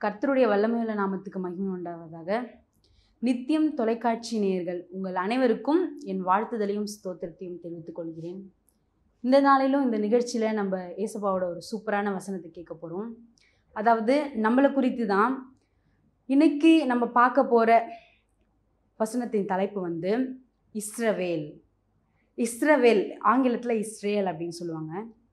கர்த்தருடைய வல்லமையுள்ள நாமத்துக்கு மகிமை உண்டாவதாக நித்தியம் தொலைக்காட்சி நேயர்கள் உங்கள் அனைவருக்கும் என் வாழ்த்துதலையும் ஸ்தோத்திரத்தையும் தெரிவித்துக் கொள்கிறேன் இந்த நாளிலும் இந்த நிகழ்ச்சியில் நம்ம ஏசப்பாவோட ஒரு சூப்பரான வசனத்தை கேட்க போகிறோம் அதாவது நம்மளை குறித்து தான் இன்னைக்கு நம்ம பார்க்க போகிற வசனத்தின் தலைப்பு வந்து இஸ்ரவேல் இஸ்ரவேல் ஆங்கிலத்தில் இஸ்ரேல் அப்படின்னு சொல்லுவாங்க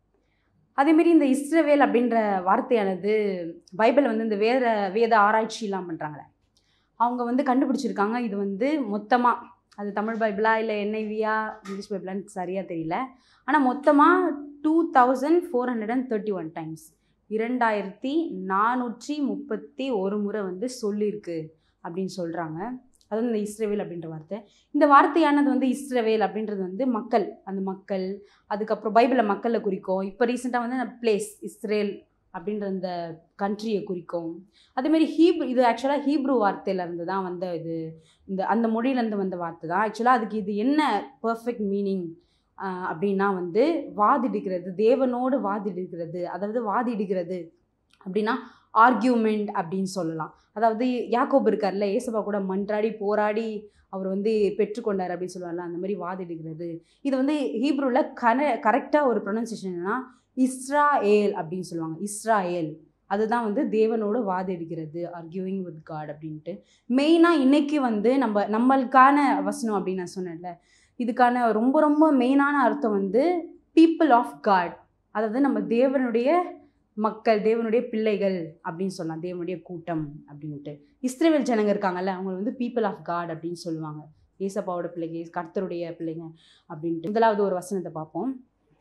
அதேமாரி இந்த இஸ்ரவேல் அப்படின்ற வார்த்தையானது பைபிள் வந்து இந்த வேத வேத ஆராய்ச்சிலாம் பண்ணுறாங்களே அவங்க வந்து கண்டுபிடிச்சிருக்காங்க இது வந்து மொத்தமாக அது தமிழ் பைபிளா இல்லை என்ஐவியா இங்கிலீஷ் பைபிளான்னு சரியாக தெரியல ஆனால் மொத்தமாக two thousand four hundred and thirty one times இரண்டாயிரத்தி நானூற்றி முப்பத்தி ஒரு முறை வந்து சொல்லியிருக்கு அப்படின்னு சொல்கிறாங்க அது வந்து இந்த இஸ்ரவேல் அப்படின்ற வார்த்தை இந்த வார்த்தையானது வந்து இஸ்ரவேல் அப்படின்றது வந்து மக்கள் அந்த மக்கள் அதுக்கப்புறம் பைபிளில் மக்களை குறிக்கும் இப்போ ரீசெண்டாக வந்து பிளேஸ் இஸ்ரேல் அப்படின்ற அந்த கண்ட்ரியை குறிக்கும் அதேமாரி ஹீப்ரு இது ஆக்சுவலாக ஹீப்ரு வார்த்தையிலேருந்து தான் வந்த இது இந்த அந்த மொழியிலேருந்து வந்த வார்த்தை தான் ஆக்சுவலாக அதுக்கு இது என்ன பர்ஃபெக்ட் மீனிங் அப்படின்னா வந்து வாதிடுகிறது தேவனோடு வாதிடுகிறது அதாவது வாதிடுகிறது அப்படின்னா ஆர்கியூமெண்ட் அப்படின்னு சொல்லலாம் அதாவது யாக்கோப் இருக்கார்ல ஏசப்பா கூட மன்றாடி போராடி அவர் வந்து பெற்றுக்கொண்டார் அப்படின்னு சொல்லுவார்ல அந்த மாதிரி வாதிடுகிறது இது வந்து ஹீப்ரூவில் கர கரெக்டாக ஒரு ப்ரொனன்சியேஷன் என்னன்னா இஸ்ரா ஏல் அப்படின்னு சொல்லுவாங்க இஸ்ரா ஏல் அதுதான் வந்து தேவனோடு வாதிடுகிறது ஆர்கியூவிங் வித் காட் அப்படின்ட்டு மெயினாக இன்றைக்கி வந்து நம்ம நம்மளுக்கான வசனம் அப்படின்னு நான் சொன்னேன்ல இதுக்கான ரொம்ப ரொம்ப மெயினான அர்த்தம் வந்து பீப்புள் ஆஃப் காட் அதாவது நம்ம தேவனுடைய மக்கள் தேவனுடைய பிள்ளைகள் அப்படின்னு சொல்லலாம் தேவனுடைய கூட்டம் அப்படின்ட்டு இஸ்ரேவேல் ஜனங்க இருக்காங்கல்ல அவங்க வந்து பீப்புள் ஆஃப் காட் அப்படின்னு சொல்லுவாங்க ஏசப்பாவோட பிள்ளைங்க கர்த்தருடைய பிள்ளைங்க அப்படின்ட்டு முதலாவது ஒரு வசனத்தை பார்ப்போம்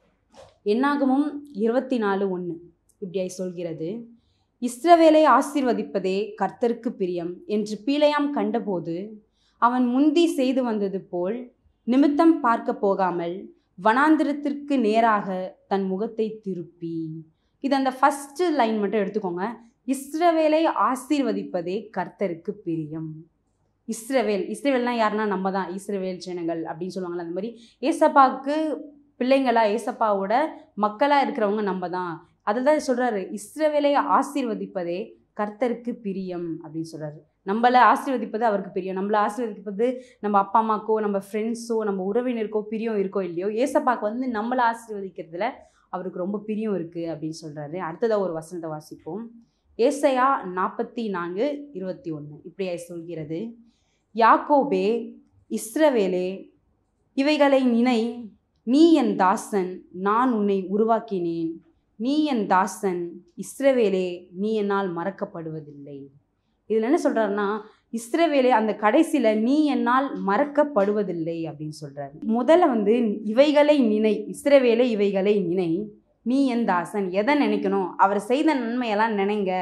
என்னாகமும் இருபத்தி நாலு ஒன்று இப்படியாய் சொல்கிறது இஸ்ரவேலை ஆசீர்வதிப்பதே கர்த்தருக்கு பிரியம் என்று பீலையாம் கண்டபோது அவன் முந்தி செய்து வந்தது போல் நிமித்தம் பார்க்க போகாமல் வனாந்திரத்திற்கு நேராக தன் முகத்தை திருப்பி இது அந்த ஃபஸ்ட்டு லைன் மட்டும் எடுத்துக்கோங்க இஸ்ரவேலை ஆசீர்வதிப்பதே கர்த்தருக்கு பிரியம் இஸ்ரவேல் இஸ்ரவேல்னா யாருன்னா நம்ம தான் இஸ்ரவேல் ஜனங்கள் அப்படின்னு சொல்லுவாங்கள்ல அந்த மாதிரி ஏசப்பாவுக்கு பிள்ளைங்களா ஏசப்பாவோட மக்களாக இருக்கிறவங்க நம்ம தான் அதில் தான் சொல்கிறாரு இஸ்ரவேலை ஆசீர்வதிப்பதே கர்த்தருக்கு பிரியம் அப்படின்னு சொல்கிறாரு நம்மளை ஆசீர்வதிப்பது அவருக்கு பிரியம் நம்மளை ஆசீர்வதிப்பது நம்ம அப்பா அம்மாக்கோ நம்ம ஃப்ரெண்ட்ஸோ நம்ம உறவினருக்கோ பிரியம் இருக்கோ இல்லையோ ஏசப்பாக்கு வந்து நம்மளை ஆசீர்வதிக்கிறதுல அவருக்கு ரொம்ப பிரியம் இருக்குது அப்படின்னு சொல்கிறாரு அடுத்ததாக ஒரு வசனத்தை வாசிப்போம் ஏசையா நாற்பத்தி நான்கு இருபத்தி ஒன்று இப்படியா சொல்கிறது யாக்கோபே இஸ்ரவேலே இவைகளை நினை நீ என் தாசன் நான் உன்னை உருவாக்கினேன் நீ என் தாசன் இஸ்ரவேலே நீ என்னால் மறக்கப்படுவதில்லை இதில் என்ன சொல்கிறாருன்னா இஸ்ரவேலே அந்த கடைசியில் நீ என்னால் மறக்கப்படுவதில்லை அப்படின்னு சொல்கிறாரு முதல்ல வந்து இவைகளை நினை இஸ்ரவேலே இவைகளை நினை நீ என் தாசன் எதை நினைக்கணும் அவர் செய்த நன்மையெல்லாம் நினைங்க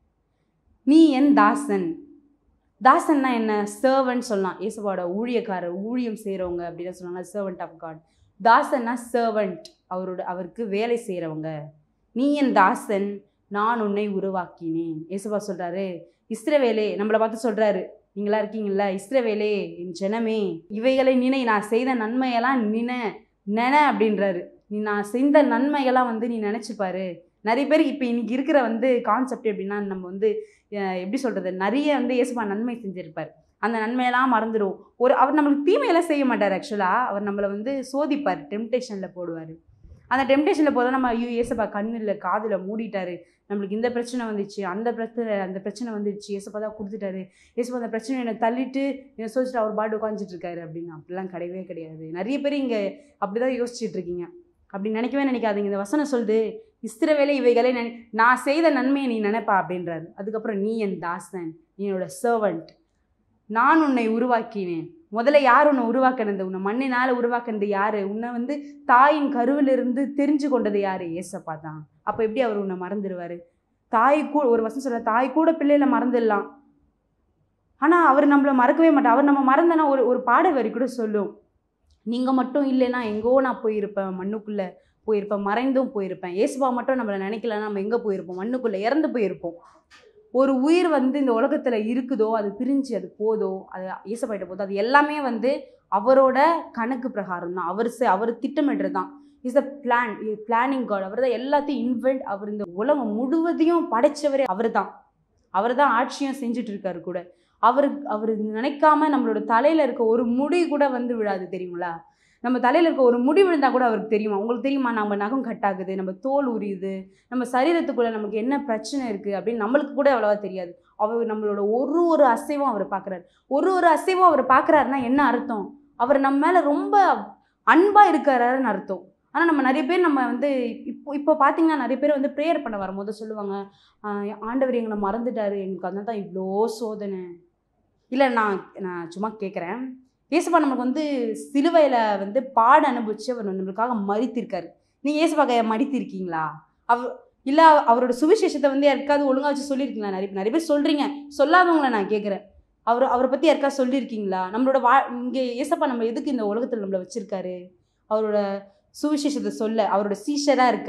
நீ என் தாசன் தாசன்னா என்ன சர்வன்ட் சொல்லலாம் இயேசுவோட ஊழியக்காரர் ஊழியம் செய்கிறவங்க அப்படின்னு சொல்லுவாங்க சர்வன்ட் ஆஃப் காட் தாசன்னா சர்வன்ட் அவரோட அவருக்கு வேலை செய்கிறவங்க நீ என் தாசன் நான் உன்னை உருவாக்கினேன் இயேசுவா சொல்கிறாரு இஸ்ரவேலே நம்மளை பார்த்து சொல்கிறாரு நீங்களா இருக்கீங்கள இஸ்ரவேலே என் ஜனமே இவைகளை நினை நான் செய்த நன்மையெல்லாம் நின நின அப்படின்றாரு நீ நான் செய்த நன்மையெல்லாம் வந்து நீ நினச்சிப்பாரு நிறைய பேர் இப்போ இன்னைக்கு இருக்கிற வந்து கான்செப்ட் எப்படின்னா நம்ம வந்து எப்படி சொல்கிறது நிறைய வந்து இயேசுப்பா நன்மை செஞ்சுருப்பார் அந்த நன்மையெல்லாம் மறந்துடும் ஒரு அவர் நம்மளுக்கு தீமையெல்லாம் செய்ய மாட்டார் ஆக்சுவலாக அவர் நம்மளை வந்து சோதிப்பார் டெம்டேஷனில் போடுவார் அந்த டெம்டேஷனில் போதும் நம்ம ஐயோ ஏசப்பா கண்ணில் காதில் மூடிட்டாரு நம்மளுக்கு இந்த பிரச்சனை வந்துச்சு அந்த பிரச்சனை அந்த பிரச்சனை வந்துடுச்சு ஏசப்பா தான் கொடுத்துட்டாரு ஏசப்பா அந்த பிரச்சனை என்னை தள்ளிட்டு என்னை சோதிச்சுட்டு அவர் பாட்டு உட்காந்துட்டு இருக்காரு அப்படின்னு அப்படிலாம் கிடையவே கிடையாது நிறைய பேர் இங்கே அப்படி தான் யோசிச்சுட்டு இருக்கீங்க அப்படி நினைக்கவே நினைக்காதீங்க இந்த வசனம் சொல்லுது இஸ்திரவேலை இவைகளே நினை நான் செய்த நன்மையை நீ நினைப்பா அப்படின்றாரு அதுக்கப்புறம் நீ என் தாசன் நீ என்னோட சர்வன்ட் நான் உன்னை உருவாக்கினேன் முதல்ல யார் உன்னை உருவாக்கினது உன்னை மண்ணினால் உருவாக்குனது யார் உன்னை வந்து தாயின் கருவிலிருந்து தெரிஞ்சு கொண்டது யார் ஏசப்பா தான் அப்போ எப்படி அவர் உன்னை மறந்துடுவார் தாய் கூட ஒரு வசனம் சொல்ல தாய் கூட பிள்ளையில மறந்துடலாம் ஆனால் அவர் நம்மளை மறக்கவே மாட்டார் அவர் நம்ம மறந்தனா ஒரு ஒரு பாட வரி கூட சொல்லும் நீங்கள் மட்டும் இல்லைன்னா எங்கோ நான் போயிருப்பேன் மண்ணுக்குள்ளே போயிருப்பேன் மறைந்தும் போயிருப்பேன் ஏசுபா மட்டும் நம்மளை நினைக்கலன்னா நம்ம எங்கே போயிருப்போம் மண்ணுக்குள்ளே இறந்து போயிருப்போம் ஒரு உயிர் வந்து இந்த உலகத்தில் இருக்குதோ அது பிரிஞ்சு அது போதோ அது ஈசப்பாயிட்ட போதோ அது எல்லாமே வந்து அவரோட கணக்கு பிரகாரம் தான் அவர் அவர் திட்டமிடுறது தான் is a plan planning God அவர் தான் எல்லாத்தையும் இன்வென்ட் அவர் இந்த உலகம் முழுவதையும் படைச்சவரே அவர் தான் அவர் தான் ஆட்சியும் செஞ்சுட்டு இருக்காரு கூட அவரு அவர் நினைக்காம நம்மளோட தலையில இருக்க ஒரு முடி கூட வந்து விழாது தெரியுங்களா நம்ம தலையில இருக்க ஒரு முடி விழுந்தா கூட அவருக்கு தெரியுமா உங்களுக்கு தெரியுமா நம்ம நகம் கட் ஆகுது நம்ம தோல் உரியுது நம்ம சரீரத்துக்குள்ள நமக்கு என்ன பிரச்சனை இருக்கு அப்படின்னு நம்மளுக்கு கூட அவ்வளவா தெரியாது அவர் நம்மளோட ஒரு ஒரு அசைவும் அவர் பார்க்குறாரு ஒரு ஒரு அசைவும் அவர் பார்க்குறாருன்னா என்ன அர்த்தம் அவர் நம்ம மேலே ரொம்ப அன்பாக இருக்கிறாருன்னு அர்த்தம் ஆனால் நம்ம நிறைய பேர் நம்ம வந்து இப்போ இப்போ பார்த்தீங்கன்னா நிறைய பேர் வந்து ப்ரேயர் பண்ண வரும்போது சொல்லுவாங்க "ஆஹ் ஆண்டவர் எங்களை மறந்துட்டாரு எங்களுக்கு அதனால தான் இவ்வளோ சோதனை இல்லை நான் நான் சும்மா கேட்குறேன் இயேசுப்பா நமக்கு வந்து சிலுவையில் வந்து பாட அனுபவிச்சு அவர் நம்மளுக்காக மறித்திருக்காரு நீங்கள் இயேசுப்பா மறித்திருக்கீங்களா அவ இல்லை அவரோட சுவிசேஷத்தை வந்து யாருக்காவது ஒழுங்கா வச்சு சொல்லியிருக்கீங்களா நிறைய பேர் நிறைய பேர் சொல்கிறீங்க சொல்லாதவங்கள நான் கேட்குறேன் அவர் அவரை பற்றி யாருக்காவது சொல்லியிருக்கீங்களா நம்மளோட வா இங்கே ஏசப்பா நம்ம எதுக்கு இந்த உலகத்தில் நம்மளை வச்சுருக்காரு அவரோட சுவிசேஷத்தை சொல்ல அவரோட சீஷராக இருக்க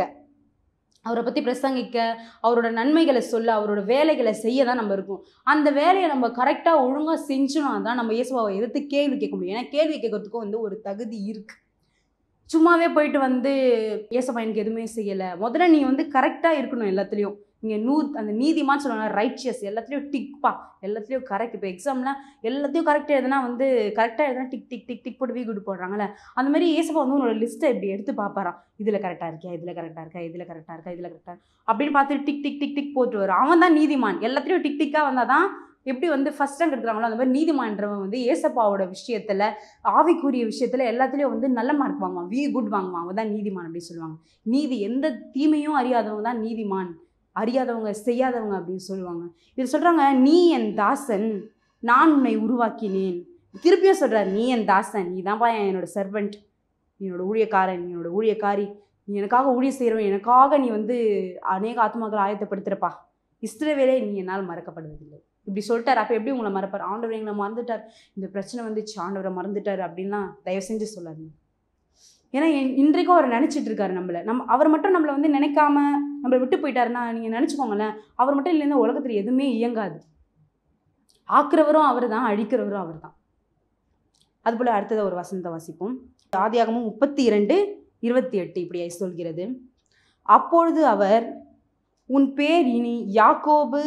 அவரை பற்றி பிரசங்கிக்க அவரோட நன்மைகளை சொல்ல அவரோட வேலைகளை செய்ய தான் நம்ம இருக்கோம் அந்த வேலையை நம்ம கரெக்டாக ஒழுங்காக செஞ்சோம்னா தான் நம்ம இயேசுவாவை எதிர்த்து கேள்வி கேட்க முடியும் ஏன்னா கேள்வி கேட்கறதுக்கும் வந்து ஒரு தகுதி இருக்குது சும்மாவே போயிட்டு வந்து ஏசப்பா எனக்கு எதுவுமே செய்யலை முதல்ல நீ வந்து கரெக்டாக இருக்கணும் எல்லாத்துலேயும் இங்கே நூ அந்த நீதிமான்னு சொல்லுவாங்க ரைச்சியஸ் எல்லாத்துலேயும் டிக்பா எல்லாத்துலேயும் கரெக்ட் இப்போ எக்ஸாம்லாம் எல்லாத்தையும் கரெக்டாக எழுதுனா வந்து கரெக்டாக எழுதுனா டிக் டிக் டிக் டிக் போட்டு வீ குட் போடுறாங்கல்ல அந்த மாதிரி ஏசப்பா வந்து உன்னோட லிஸ்ட்டை இப்படி எடுத்து பார்ப்பாராம் இதில் கரெக்டாக இருக்கியா இதில் கரெக்டாக இருக்கா இதில் கரெக்டாக இருக்கா இதில் கரெக்டாக அப்படின்னு பார்த்து டிக் டிக் டிக் டிக் போட்டு வரும் அவன் தான் நீதிமான் எல்லாத்துலேயும் டிக் டிக்காக வந்தால் தான் எப்படி வந்து ஃபஸ்ட் ரேங்க் எடுக்கிறாங்களோ அந்த மாதிரி நீதிமான்றவன் வந்து ஏசப்பாவோட விஷயத்தில் ஆவிக்குரிய விஷயத்தில் எல்லாத்துலேயும் வந்து நல்ல மார்க் வாங்குவான் வி குட் வாங்குவான் அவன் தான் நீதிமான் அப்படின்னு சொல்லுவாங்க நீதி எந்த தீமையும் அறியாதவங்க தான் நீதிமான் அறியாதவங்க செய்யாதவங்க அப்படின்னு சொல்லுவாங்க இது சொல்கிறாங்க நீ என் தாசன் நான் உன்னை உருவாக்கினேன் திருப்பியும் சொல்கிறார் நீ என் தாசன் நீ தான்ப்பா என்னோட சர்வெண்ட் நீ என்னோட ஊழியக்காரன் நீ என்னோட ஊழியக்காரி நீ எனக்காக ஊழியம் செய்கிறவன் எனக்காக நீ வந்து அநேக ஆத்மாக்களை ஆயத்தப்படுத்துகிறப்பா இஸ்ரவேலே நீ என்னால் மறக்கப்படுவதில்லை இப்படி சொல்லிட்டார் அப்போ எப்படி உங்களை மறப்பார் ஆண்டவர் எங்களை மறந்துட்டார் இந்த பிரச்சனை வந்துச்சு ஆண்டவரை மறந்துட்டார் அப்படின்லாம் தயவு செஞ்சு சொல்லாதீங்க ஏன்னா இன்- இன்றைக்கும் அவர் நினச்சிட்டு இருக்காரு நம்மளை நம்ம அவர் மட்டும் நம்மளை வந்து நினைக்காம நம்மளை விட்டு போயிட்டாருன்னா நீங்கள் நினச்சிக்கோங்களேன் அவர் மட்டும் இல்லைன்னா உலகத்தில் எதுவுமே இயங்காது ஆக்குறவரும் அவர் தான் அழிக்கிறவரும் அவர் தான் அதுபோல் அடுத்தது ஒரு வசனத்தை வாசிப்போம் ஆதியாகமும் முப்பத்தி இரண்டு இருபத்தி எட்டு இப்படியாய் சொல்கிறது அப்பொழுது அவர் உன் பேர் இனி யாக்கோபு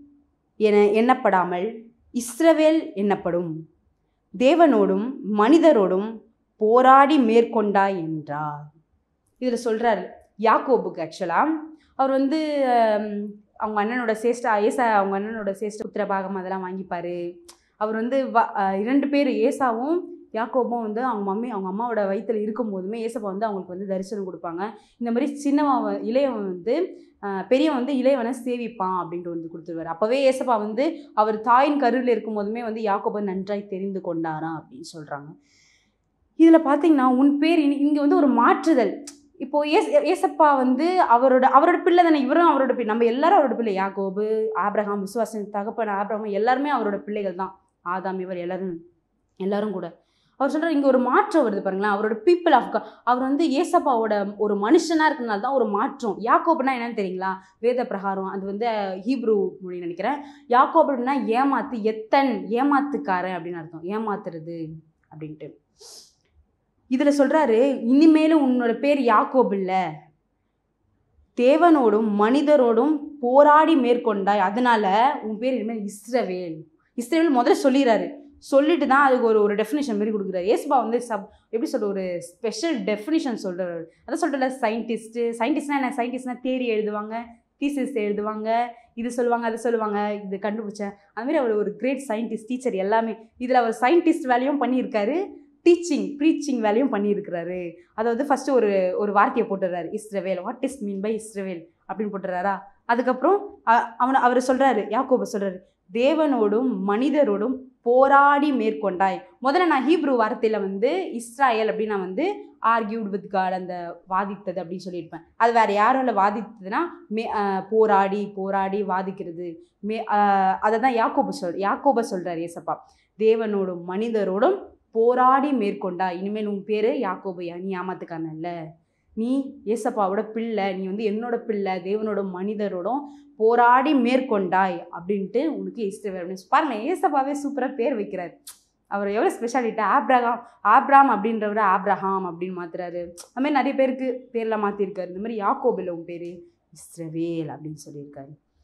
என எண்ணப்படாமல் இஸ்ரவேல் எண்ணப்படும் தேவனோடும் மனிதரோடும் போராடி மேற்கொண்டாய் என்றார் இதில் சொல்கிறார் யாக்கோபுக்கு ஆக்சுவலாக அவர் வந்து ஹம், அவங்க அண்ணனோட சேஷ்டா ஏசா அவங்க அண்ணனோட சேஷ்ட புத்திர பாகம் அதெல்லாம் வாங்கிப்பார் அவர் வந்து வ- அஹ், இரண்டு பேர் ஏசாவும் யாக்கோபும் வந்து அவங்க மம்மி அவங்க அம்மாவோட வயித்துல இருக்கும் போதுமே ஏசப்பா வந்து அவங்களுக்கு வந்து தரிசனம் கொடுப்பாங்க இந்த மாதிரி சின்னவன் வ- இளையவன் வந்து அஹ், பெரியவன் வந்து இளையவனை சேவிப்பான் அப்படின்ட்டு வந்து கொடுத்துருவார் அப்போவே ஏசப்பா வந்து அவர் தாயின் கருவில் இருக்கும் போதுமே வந்து யாக்கோபை நன்றாய் தெரிந்து கொண்டாராம் அப்படின்னு சொல்கிறாங்க இதில் பார்த்தீங்கன்னா உன் பேர் இங்கே வந்து ஒரு மாற்றுதல் இப்போ ஏஸ் ஏசப்பா வந்து அவரோட அவரோட பிள்ளை தானே இவரும் அவரோட பிள்ளை நம்ம எல்லாரும் அவரோட பிள்ளை யாக்கோபு ஆபிரகாம் விசுவாசன் தகப்பன் ஆபிரகாம் எல்லாருமே அவரோட பிள்ளைகள் தான் ஆதாம் இவர் எல்லாரும் எல்லாரும் கூட அவர் சொல்கிறார் இங்கே ஒரு மாற்றம் வருது பாருங்களேன் அவரோட பீப்புள் ஆஃப் அவர் வந்து ஏசப்பாவோட ஒரு மனுஷனாக இருக்கனால தான் ஒரு மாற்றம் யாக்கோபுனா என்னன்னு தெரியுங்களா வேத பிரகாரம் அது வந்து ஹீப்ரூ மொழி நினைக்கிறேன் யாக்கோபு அப்படின்னா ஏமாத்து எத்தன் ஏமாத்துக்காரன் அப்படின்னு அர்த்தம் ஏமாத்துறது அப்படின்ட்டு இதில் சொல்கிறாரு இனிமேலும் உன்னோட பேர் யாக்கோபு இல்லை தேவனோடும் மனிதரோடும் போராடி மேற்கொண்டாய் அதனால உன் பேர் இனிமேல் இஸ்ரவேல் இஸ்ரவேல் முதல்ல சொல்லிடுறாரு சொல்லிட்டு தான் அதுக்கு ஒரு ஒரு டெஃபினேஷன் மாதிரி கொடுக்குறாரு ஏசுபா வந்து சப் எப்படி சொல்ற ஒரு ஸ்பெஷல் டெஃபினிஷன் சொல்கிறாரு அதான் சொல்கிறல சயின்டிஸ்ட்டு சயின்டிஸ்ட்னா என்ன சயின்டிஸ்ட்னா தேரி எழுதுவாங்க தீசிஸ் எழுதுவாங்க இது சொல்லுவாங்க அது சொல்லுவாங்க இது கண்டுபிடிச்சேன் அந்த மாதிரி அவர் ஒரு கிரேட் சயின்டிஸ்ட் டீச்சர் எல்லாமே இதில் அவர் சயின்டிஸ்ட் வேலையும் பண்ணியிருக்காரு டீச்சிங் ப்ரீச்சிங் வேலையும் பண்ணியிருக்கிறாரு அதாவது ஃபஸ்ட்டு ஒரு ஒரு வார்த்தையை போட்டுறாரு இஸ்ரவேல் வாட் இஸ் மீன் பை இஸ்ரவேல் அப்படின்னு போட்டுறாரா அதுக்கப்புறம் அ- அவனை அவர் சொல்கிறாரு யாக்கோபு சொல்கிறாரு தேவனோடும் மனிதரோடும் போராடி மேற்கொண்டாய் முதல்ல நான் ஹீப்ரூ வார்த்தையில் வந்து இஸ்ராயல் அப்படின்னு நான் வந்து ஆர்கியூட் வித் காட் அந்த வாதித்தது அப்படின்னு சொல்லியிருப்பேன் அது வேற யாரும் இல்லை வாதித்ததுன்னா மே அஹ் போராடி போராடி வாதிக்கிறது மே அதை தான் யாக்கோபு சொல் யாக்கோபை சொல்கிறார் ஏசப்பா தேவனோடும் மனிதரோடும் போராடி மேற்கொண்டா இனிமேல் உன் பேர் யாக்கோபையா நீ ஏமாத்துக்கான இல்ல நீ ஏசப்பாவோட பிள்ளை நீ வந்து என்னோட பிள்ளை தேவனோட மனிதரோடும் போராடி மேற்கொண்டாய் அப்படின்ட்டு உனக்கு இஸ்ரவேல் அப்படின்னு பாருங்க ஏசப்பாவே சூப்பராக பேர் வைக்கிறார் அவர் எவ்வளோ ஸ்பெஷாலிட்டி ஆப்ரகாம் ஆப்ராம் அப்படின்றவரை ஆப்ரஹாம் அப்படின்னு மாத்துறாரு அது மாதிரி நிறைய பேருக்கு பேர்லாம் மாற்றிருக்காரு இந்த மாதிரி யாக்கோபில் உன் பேர் இஸ்ரவேல் அப்படின்னு சொல்லியிருக்காரு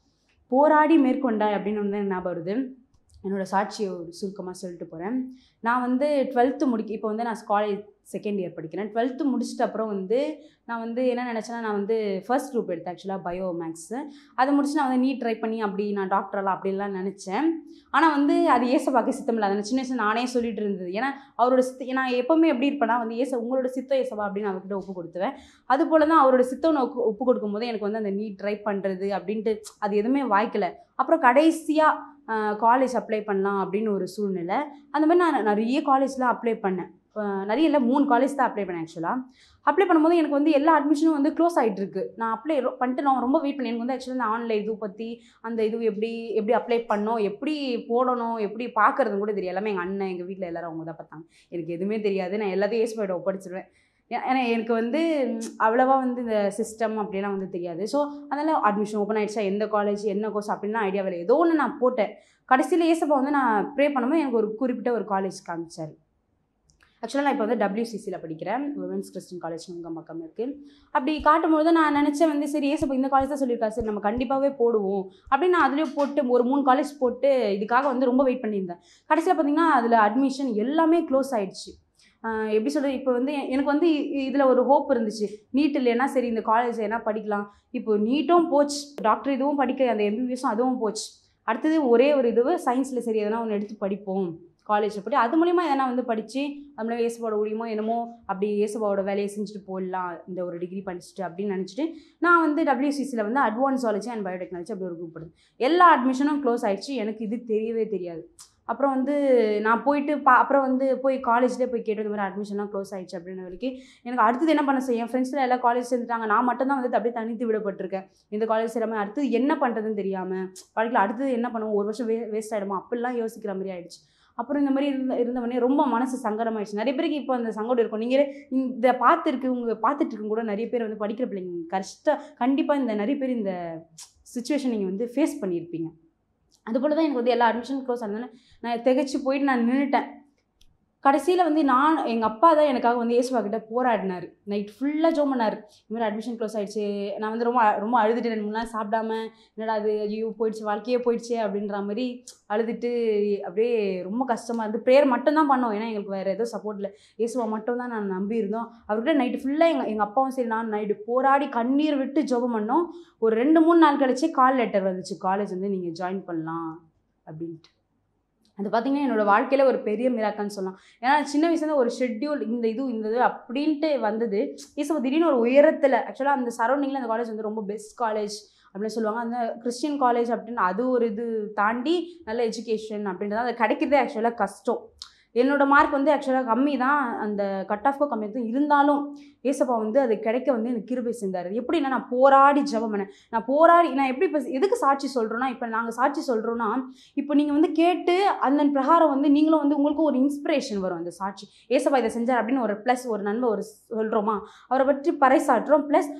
போராடி மேற்கொண்டாய் அப்படின்னு வந்து எனக்கு ஞாபகம் வருது என்னோட சாட்சியை ஒரு சுருக்கமாக சொல்லிட்டு போகிறேன் நான் வந்து டுவெல்த்து முடிக்க இப்போ வந்து நான் காலேஜ் செகண்ட் இயர் படிக்கிறேன் டுவெல்த்து முடிச்சிட்ட அப்புறம் வந்து நான் வந்து என்ன நினச்சேன்னா நான் வந்து ஃபர்ஸ்ட் குரூப் எடுத்தேன் ஆக்சுவலாக பயோ மேக்ஸு அதை முடிச்சு நான் வந்து நீட் ட்ரை பண்ணி அப்படி நான் டாக்டரெல்லாம் அப்படிலாம் நினச்சேன் ஆனால் வந்து அது ஏசப்பாக்கு சித்தம் இல்லை அதை சின்ன வயசுல நானே சொல்லிட்டு இருந்தது ஏன்னா அவரோட சித்த நான் எப்போவுமே எப்படி இருப்பேன்னா வந்து ஏச உங்களோட சித்தம் ஏசப்பா அப்படின்னு அவர்கிட்ட ஒப்பு கொடுத்துவேன் அது போல தான் அவரோட சித்தம் ஒப்பு ஒப்பு கொடுக்கும்போது எனக்கு வந்து அந்த நீட் ட்ரை பண்ணுறது அப்படின்ட்டு அது எதுவுமே வாய்க்கலை அப்புறம் கடைசியாக காலேஜ் அப்ளை பண்ணலாம் அப்படின்னு ஒரு சூழ்நிலை அந்த மாதிரி நான் நிறைய காலேஜ்லாம் அப்ளை பண்ணேன் இப்போ நிறைய இல்லை மூணு காலேஜ் தான் அப்ளை பண்ணேன் ஆக்சுவலாக அப்ளை பண்ணும்போது எனக்கு வந்து எல்லா அட்மிஷனும் வந்து க்ளோஸ் ஆகிட்டு இருக்கு நான் அப்ளை பண்ணிட்டு நான் ரொம்ப வெயிட் பண்ணேன் எனக்கு வந்து ஆக்சுவலாக இந்த ஆன்லைன் இது பற்றி அந்த இது எப்படி எப்படி அப்ளை பண்ணோம் எப்படி போடணும் எப்படி பார்க்கறது கூட தெரியும் எல்லாமே எங்கள் அண்ணன் எங்கள் வீட்டில் எல்லாரும் அவங்க தான் பார்த்தாங்க எனக்கு எதுவுமே தெரியாது நான் எல்லாத்தையும் ஏஸ் போய்ட்டு ஒப்படைச்சிருவேன் ஏ- ஏன்னா எனக்கு வந்து ம், அவ்வளவா வந்து இந்த சிஸ்டம் அப்படிலாம் வந்து தெரியாது ஸோ அதனால் அட்மிஷன் ஓப்பன் ஆயிடுச்சா எந்த காலேஜ் என்ன கோர்ஸ் அப்படின்லாம் ஐடியா இல்லை ஏதோ ஒன்று நான் போட்டேன் கடைசியில் ஏசப்பா வந்து நான் ப்ரே பண்ணும்போது எனக்கு ஒரு குறிப்பிட்ட ஒரு காலேஜ் காமிச்சார் ஆக்சுவலாக நான் இப்போ வந்து டபிள்யூசிசியில் படிக்கிறேன் உமன்ஸ் கிறிஸ்டின் காலேஜ் உங்கள் பக்கம் இருக்குது அப்படி காட்டும்போது நான் நினச்சேன் வந்து சரி ஏசப்பா இந்த காலேஜ் தான் சொல்லியிருக்கா சரி நம்ம கண்டிப்பாகவே போடுவோம் அப்படின்னு நான் அதுலேயே போட்டு ஒரு மூணு காலேஜ் போட்டு இதுக்காக வந்து ரொம்ப வெயிட் பண்ணியிருந்தேன் கடைசியில் பார்த்தீங்கன்னா அதில் அட்மிஷன் எல்லாமே க்ளோஸ் ஆயிடுச்சு ஆஹ் எப்படி சொல்கிறது இப்போ வந்து எ- எனக்கு வந்து இதில் ஒரு ஹோப் இருந்துச்சு நீட் இல்லைன்னா சரி இந்த காலேஜ் என்ன படிக்கலாம் இப்போ நீட்டும் போச்சு டாக்டர் இதுவும் படிக்க அந்த எம்பிபிஎஸும் அதுவும் போச்சு அடுத்தது ஒரே ஒரு இதுவு சயின்ஸில் சரி எதனா ஒன்று எடுத்து படிப்போம் காலேஜ் படி அது மூலிமா எதனா வந்து படித்து நம்மள ஏசப்பாவோட முடியுமோ என்னமோ அப்படி ஏசப்பாவோட வேலையை செஞ்சுட்டு போடலாம் இந்த ஒரு டிகிரி படிச்சுட்டு அப்படின்னு நினச்சிட்டு நான் வந்து டபிள்யூசிசியில் வந்து அட்வான்ஸாலஜி அண்ட் பயோடெக்னாலஜி அப்படி ஒரு குரூப் எடுத்தேன் எல்லா அட்மிஷனும் க்ளோஸ் ஆயிடுச்சு எனக்கு இது தெரியவே தெரியாது அப்புறம் வந்து நான் போயிட்டு பா அப்புறம் வந்து போய் காலேஜ்லேயே போய் கேட்டு இந்த மாதிரி அட்மிஷன்லாம் க்ளோஸ் ஆயிடுச்சு அப்படின்னு வரைக்கும் எனக்கு அடுத்தது என்ன பண்ண செய்யும் என் ஃப்ரெண்ட்ஸில் எல்லா காலேஜ் சேர்ந்துட்டாங்க நான் மட்டும் தான் வந்து அப்படியே தனித்து விடப்பட்டிருக்கேன் இந்த காலேஜ் சேராமல் அடுத்தது என்ன பண்ணுறதுன்னு தெரியாமல் வாழ்க்கையில் அடுத்தது என்ன பண்ணுவோம் ஒரு வருஷம் வே வேஸ்ட் ஆகிடுமா அப்படிலாம் யோசிக்கிற மாதிரி ஆயிடுச்சு அப்புறம் இந்த மாதிரி இருந்த இருந்தவொடனே ரொம்ப மனசு சங்கடமாயிடுச்சு நிறைய பேருக்கு இப்போ அந்த சங்கடம் இருக்கும் நீங்கள் இந்த பார்த்துருக்கு உங்க பார்த்துட்டு இருக்கும் கூட நிறைய பேர் வந்து படிக்கிற பிள்ளைங்க கஷ்டம் கண்டிப்பாக இந்த நிறைய பேர் இந்த சுச்சுவேஷன் நீங்கள் வந்து ஃபேஸ் பண்ணியிருப்பீங்க அதுபோல் தான் எனக்கு வந்து எல்லா அட்மிஷன் க்ளோஸ் ஆனதுனால நான் திகைச்சு போயிட்டு நான் நின்றுட்டேன் கடைசியில் வந்து நான் எங்கள் அப்பா தான் எனக்காக வந்து இயேசுவா கிட்ட போராடினார் நைட் ஃபுல்லாக ஜோம் பண்ணார் இந்த மாதிரி அட்மிஷன் க்ளோஸ் ஆயிடுச்சு நான் வந்து ரொம்ப ரொம்ப அழுதுட்டு ரெண்டு மூணு நாள் சாப்பிடாம என்னடா அது ஐயோ போயிடுச்சு வாழ்க்கையே போயிடுச்சே அப்படின்ற மாதிரி அழுதுட்டு அப்படியே ரொம்ப கஷ்டமாக இருந்து ப்ரேயர் மட்டும் தான் பண்ணோம் ஏன்னா எங்களுக்கு வேறு எதுவும் சப்போர்ட் இல்லை இயேசுவா மட்டும் தான் நான் நம்பி இருந்தோம் அவர்கிட்ட நைட்டு ஃபுல்லாக எங்கள் எங்கள் அப்பாவும் சரி நான் நைட்டு போராடி கண்ணீர் விட்டு ஜெபம் பண்ணோம் ஒரு ரெண்டு மூணு நாள் கழிச்சு கால் லெட்டர் வந்துச்சு காலேஜ் வந்து நீங்கள் ஜாயின் பண்ணலாம் அப்படின்ட்டு அது பார்த்தீங்கன்னா என்னோட வாழ்க்கையில் ஒரு பெரிய மிராக்கன்னு சொல்லலாம் ஏன்னா சின்ன வயசுல ஒரு ஷெட்யூல் இந்த இது இந்த இது அப்படின்ட்டு வந்தது ஈசோ திடீர்னு ஒரு உயரத்தில் ஆக்சுவலாக அந்த சரௌண்டிங்கில் அந்த காலேஜ் வந்து ரொம்ப பெஸ்ட் காலேஜ் அப்படின்னு சொல்லுவாங்க அந்த கிறிஸ்டியன் காலேஜ் அப்படின்னு அது ஒரு இது தாண்டி நல்ல எஜுகேஷன் அப்படின்றது அது கிடைக்கிறதே ஆக்சுவலாக கஷ்டம் என்னோட மார்க் வந்து ஆக்சுவலாக கம்மி தான் அந்த கட் ஆஃப்க்கும் கம்மி தான் இருந்தாலும் ஏசப்பா வந்து அது கிடைக்க வந்து எனக்கு கிருபை செஞ்சார் எப்படின்னா நான் போராடி ஜெபம் பண்ணேன் நான் போராடி நான் எப்படி இப்போ எதுக்கு சாட்சி சொல்கிறோன்னா இப்போ நாங்கள் சாட்சி சொல்கிறோன்னா இப்போ நீங்கள் வந்து கேட்டு அந்த பிரகாரம் வந்து நீங்களும் வந்து உங்களுக்கும் ஒரு இன்ஸ்பிரேஷன் வரும் அந்த சாட்சி ஏசப்பா இதை செஞ்சார் அப்படின்னு ஒரு ப்ளஸ் ஒரு நன்மை ஒரு சொல்கிறோமா அவரை பற்றி பறைசாற்றுறோம் ப்ளஸ்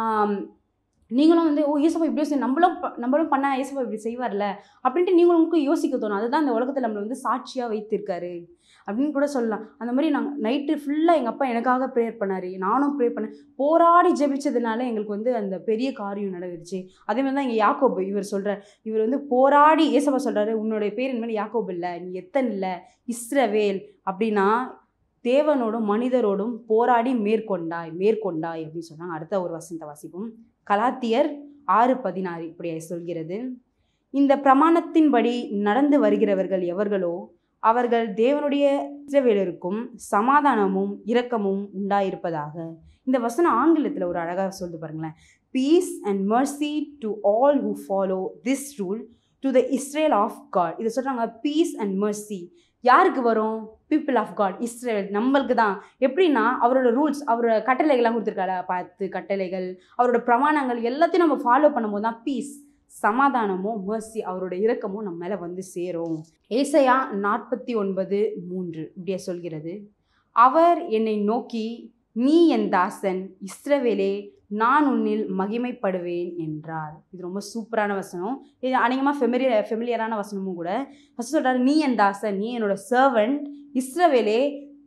நீங்களும் வந்து ஓ ஏசப்பா இப்படியே செய் நம்மளும் ப- நம்மளும் பண்ணால் ஏசப்பா இப்படி செய்வார்ல அப்படின்ட்டு நீங்களும் உங்களுக்கு யோசிக்க தோணும் அதுதான் இந்த உலகத்தில் நம்மளை வந்து சாட்சியாக வைத்திருக்காரு அப்படின்னு கூட சொல்லலாம் அந்த மாதிரி நாங்கள் நைட்டு ஃபுல்லாக எங்கள் அப்பா எனக்காக ப்ரேயர் பண்ணார் நானும் ப்ரே பண்ணேன் போராடி ஜெபிச்சதுனால எங்களுக்கு வந்து அந்த பெரிய காரியம் நடந்துருச்சு அதே மாதிரி தான் இங்கே யாக்கோபு இவர் சொல்கிறார் இவர் வந்து போராடி ஏசப்பா சொல்கிறாரு உன்னுடைய பேர் இந்த மாதிரி யாக்கோபு இல்லை நீ எத்தன் இல்லை இஸ்ரவேல் அப்படின்னா தேவனோடும் மனிதரோடும் போராடி மேற்கொண்டாய் மேற்கொண்டாய் அப்படின்னு சொன்னாங்க அடுத்த ஒரு வசந்த வாசிப்போம் கலாத்தியர் ஆறு பதினாறு இப்படி சொல்கிறது இந்த பிரமாணத்தின்படி நடந்து வருகிறவர்கள் எவர்களோ அவர்கள் தேவனுடைய இஸ்ரவேலருக்கும் சமாதானமும் இரக்கமும் உண்டாயிருப்பதாக இந்த வசனம் ஆங்கிலத்தில் ஒரு அழகாக சொல்லுது பாருங்களேன் peace and mercy to all who follow this rule to the Israel of God இதை சொல்கிறாங்க பீஸ் அண்ட் mercy யாருக்கு வரும் பீப்புள் ஆஃப் காட் இஸ்ரேல் நம்மளுக்கு தான் எப்படின்னா அவரோட ரூல்ஸ் அவரோட கட்டளைகள்லாம் கொடுத்துருக்காரு பத்து கட்டளைகள் அவரோட பிரமாணங்கள் எல்லாத்தையும் நம்ம ஃபாலோ பண்ணும்போது தான் பீஸ் சமாதானமும் mercy அவரோட இரக்கமும் நம்ம மேலே வந்து சேரும் ஏசையா நாற்பத்தி ஒன்பது மூன்று இப்படியே சொல்கிறது அவர் என்னை நோக்கி நீ என் தாசன் இஸ்ரவேலே நான் உன்னில் மகிமைப்படுவேன் என்றார் இது ரொம்ப சூப்பரான வசனம் இது அநேகமாக ஃபெமிலியர் ஃபெமிலியரான வசனமும் கூட ஃபஸ்ட் சொல்கிறார் நீ என் தாசன் நீ என்னோட சர்வன்ட் இஸ்ரவேலே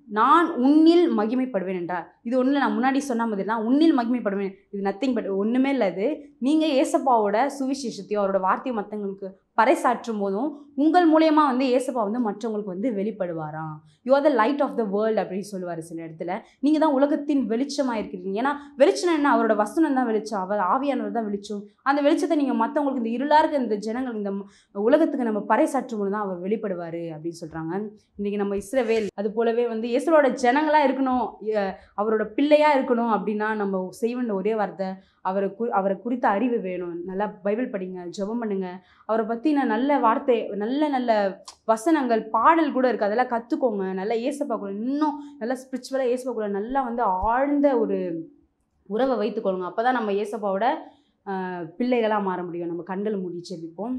நான் உன்னில் மகிமைப்படுவேன் என்றார் இது ஒன்றில் நான் முன்னாடி சொன்ன மாதிரி தான் உன்னில் மகிமைப்படுவேன் இது நத்திங் பட் ஒன்றுமே இல்லை அது நீங்கள் ஏசப்பாவோட சுவிசேஷத்தையும் அவரோட வார்த்தையும் மற்றவங்களுக்கு பறைசாற்றும் போதும் உங்கள் மூலயமா வந்து ஏசப்பா வந்து மற்றவங்களுக்கு வந்து வெளிப்படுவாராம் you are the light of the world அப்படின்னு சொல்லுவார் சில இடத்துல நீங்கள் தான் உலகத்தின் வெளிச்சமாக இருக்கிறீங்க ஏன்னா வெளிச்சம் என்ன அவரோட வசனம் தான் வெளிச்சம் அவர் ஆவியானவர் தான் வெளிச்சம் அந்த வெளிச்சத்தை நீங்கள் மற்றவங்களுக்கு இந்த இருளாக இருக்க இந்த ஜனங்கள் இந்த ம- உலகத்துக்கு நம்ம பறைசாற்றும் போது தான் அவர் வெளிப்படுவார் அப்படின்னு சொல்கிறாங்க இன்றைக்கி நம்ம இஸ்ரவேல் அது போலவே வந்து இயேசுவோட ஜனங்களாக இருக்கணும் எ- அவரோட பிள்ளையாக இருக்கணும் அப்படின்னா நம்ம செய்ய வேண்டிய ஒரே வார்த்தை அவரை கு அவரை குறித்த அறிவு வேணும் நல்லா பைபிள் படிங்க ஜெபம் பண்ணுங்க அவரை பற்றின நல்ல வார்த்தை நல்ல நல்ல வசனங்கள் பாடல் கூட இருக்குது அதெல்லாம் கற்றுக்கோங்க நல்லா ஏசப்பா கூட இன்னும் நல்லா ஸ்பிரிச்சுவலாக ஏசப்பா கூட நல்லா வந்து ஆழ்ந்த ஒரு உறவை வைத்துக்கொள்ளுங்க அப்போ தான் நம்ம ஏசப்பாவோட பிள்ளைகளாக மாற முடியும் நம்ம கண்களை மூடி ஜெபிப்போம்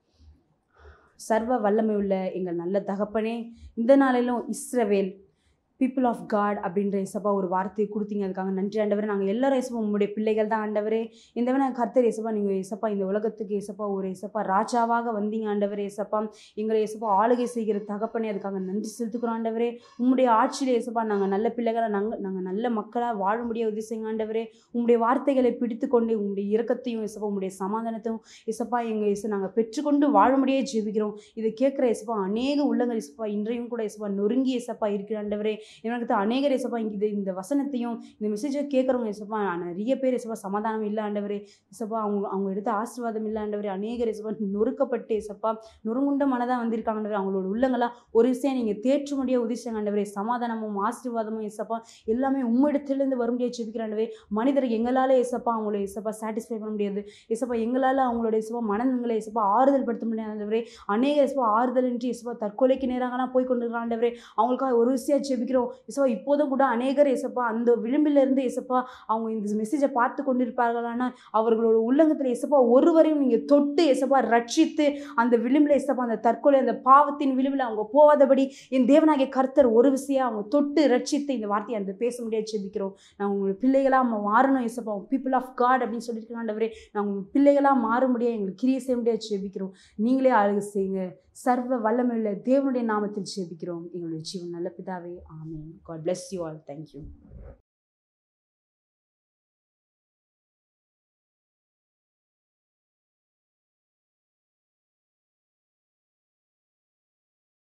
சர்வ வல்லமை உள்ள எங்கள் நல்ல தகப்பனே இந்த நாளிலும் இஸ்ரவேல் பீப்புள் ஆஃப் காட் அப்படின்ற இசப்பா ஒரு வார்த்தையை கொடுத்தீங்க அதுக்காக நன்றி ஆண்டவரே நாங்கள் எல்லாரும் இசப்பா உங்களுடைய பிள்ளைகள் தான் ஆண்டவரே இந்த வேணா கர்த்தர் இசப்பா நீங்கள் இசப்பா இந்த உலகத்துக்கு இசப்பா ஒரு இசப்பா ராஜாவாக வந்தீங்க ஆண்டவரே இசப்பா எங்களை இசப்பா ஆளுகை செய்கிற தகப்பனே அதுக்காக நன்றி செலுத்துக்கிறோம் ஆண்டவரே உம்முடைய ஆட்சியில் இசப்பா நாங்கள் நல்ல பிள்ளைகளாக நாங்கள் நாங்கள் நல்ல மக்களாக வாழ முடிய உதவி செய்யுங்க ஆண்டவரே உம்முடைய வார்த்தைகளை பிடித்து கொண்டு உம்முடைய இரக்கத்தையும் இசப்பா உம்முடைய சமாதானத்தையும் இசப்பா எங்கள் இசை நாங்கள் பெற்றுக்கொண்டு வாழ முடியே ஜெபிக்கிறோம் இதை கேட்குற இசப்பா அநேக உள்ளங்கள் இசப்பா இன்றையும் கூட இசப்பா நொறுங்கி இசப்பா இருக்கிற ஆண்டவரே எனக்கு அநேகர் இசப்பா இங்கே இது இந்த வசனத்தையும் இந்த மெசேஜை கேட்குறவங்க இசப்பா நிறைய பேர் இசப்பா சமாதானம் இல்லை ஆண்டவரே இசப்பா அவங்க அவங்க எடுத்த ஆசீர்வாதம் இல்லை ஆண்டவரே அநேகர் இசப்பா நொறுக்கப்பட்டு இசப்பா நொறுங்குண்ட மனதாக வந்திருக்காங்க ஆண்டவரே அவங்களோட உள்ளங்களா ஒரு விஷயம் நீங்கள் தேற்று முடிய உதிச்சாங்க ஆண்டவரே சமாதானமும் ஆசீர்வாதமும் இசப்பா எல்லாமே உம்மிடத்திலிருந்து வர முடியாது ஜெபிக்கிறாண்டவே மனிதர் எங்களால் இசப்பா அவங்கள இசப்பா சாட்டிஸ்ஃபை பண்ண முடியாது இசப்பா எங்களால் அவங்களோட இசப்பா மனங்களை இசப்பா ஆறுதல் படுத்த முடியாது ஆண்டவரே அநேக இசப்பா ஆறுதல் இன்றி இசப்பா தற்கொலைக்கு நேராகலாம் போய் கொண்டிருக்கிறான் ஆண்டவரே அவங்களுக்காக ஒரு விஷயம் ஜெபிக்கிறோம் இசப்பா இப்போதும் கூட அநேகர் இசப்பா அந்த விளிம்பிலிருந்து இசப்பா அவங்க இந்த மெசேஜை பார்த்து கொண்டிருப்பார்களானால் அவர்களோட உள்ளங்கத்தில் இசப்பா ஒருவரையும் நீங்கள் தொட்டு இசப்பா ரட்சித்து அந்த விளிம்பில் இசப்பா அந்த தற்கொலை அந்த பாவத்தின் விளிம்பில் அவங்க போகாதபடி என் தேவனாகிய கர்த்தர் ஒரு விஷயம் அவங்க தொட்டு ரட்சித்து இந்த வார்த்தையை அந்த பேச முடியாது ஜெபிக்கிறோம் நான் உங்கள் பிள்ளைகளாக நம்ம மாறணும் இசப்பா பீப்புள் ஆஃப் காட் அப்படின்னு சொல்லியிருக்காங்க ஆண்டவரே நான் உங்கள் பிள்ளைகளாக மாற முடியாது எங்களுக்கு கிரியை செய்ய முடியாது ஜெபிக்கிறோம் நீங்களே அழகு செய்யுங்க சர்வ வல்லமையுள்ள தேவனுடைய நாமத்தில் ஜெபிக்கிறோம் எங்களுடைய ஜீவன் நல்ல பிதாவே ஆமென் God bless you all thank you